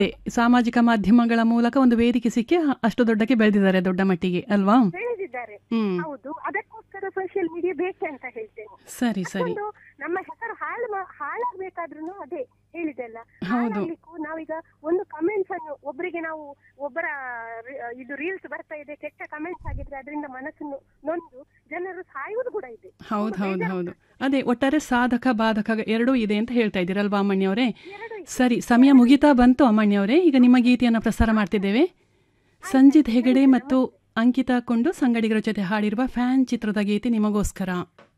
ಸಾಮಾಜಿಕ ಮಾಧ್ಯಮಗಳ ಮೂಲಕ ಒಂದು ವೇದಿಕೆ ಸಿಕ್ಕಿ ಹ- ಅಷ್ಟು ದೊಡ್ಡಕ್ಕೆ ಬೆಳೆದಿದ್ದಾರೆ ದೊಡ್ಡ ಮಟ್ಟಿಗೆ ಅಲ್ವಾ ಬೆಳೆದಿದ್ದಾರೆ ಹ್ಮ್ ಹೌದು ಅದಕ್ಕೋಸ್ಕರ ಸೋಷಿಯಲ್ ಮೀಡಿಯಾ ಬೇಕು ಅಂತ ಹೇಳ್ತೇನೆ ಸರಿ ಸರಿ ಒಂದು ನಮ್ಮ ಹೆಸರು ಹಾಳು ಮಾ- ಹಾಳಾಗ್ಬೇಕಾದ್ರೂ ಅದೇ ಹೇಳಿದೆಲ್ಲ ಹೌದು. ಹಾಳಾಗ್ಲಿಕ್ಕೂ ನಾವೀಗ ಒಂದು ಕಮೆಂಟ್ಸ್ ಅನ್ನು ಒಬ್ಬರಿಗೆ ನಾವು ಒಬ್ಬರ ರಿ- ಇದು ರೀಲ್ಸ್ ಬರ್ತಾ ಇದೆ ಕೆಟ್ಟ ಕಮೆಂಟ್ಸ್ ಆಗಿದ್ರೆ ಅದರಿಂದ ಮನಸ್ಸು ನೊ- ನೊಂದು ಜನರು ಸಾಯುವುದು ಕೂಡ ಇದೆ ಹೌದು ಹೌದು ಹೌದು ಅದೇ ಒಟ್ಟಾರೆ ಸಾಧಕ ಬಾಧಕ ಎರಡೂ ಇದೆ ಅಂತ ಹೇಳ್ತಾ ಇದ್ದೀರಲ್ವಾ ಅಮ್ಮಣ್ಣಿಯವರೇ ಎರಡು ಇದೆ. ಸರಿ ಸಮಯ ಮುಗಿತಾ ಬಂತು ಅಮ್ಮಣ್ಣಿಯವರೇ ಈಗ ನಿಮ್ಮ ಗೀತೆಯನ್ನು ಪ್ರಸಾರ ಮಾಡ್ತಿದ್ದೇವೆ ಸಂಜಿತ್ ಹೆಗಡೆ ಮತ್ತು ಅಂಕಿತಾ ಕೊಂಡು ಸಂಗಡಿಗರ ಜೊತೆ ಹಾಡಿರುವ ಫ್ಯಾನ್ ಚಿತ್ರದ ಗೀತೆ ನಿಮಗೋಸ್ಕರ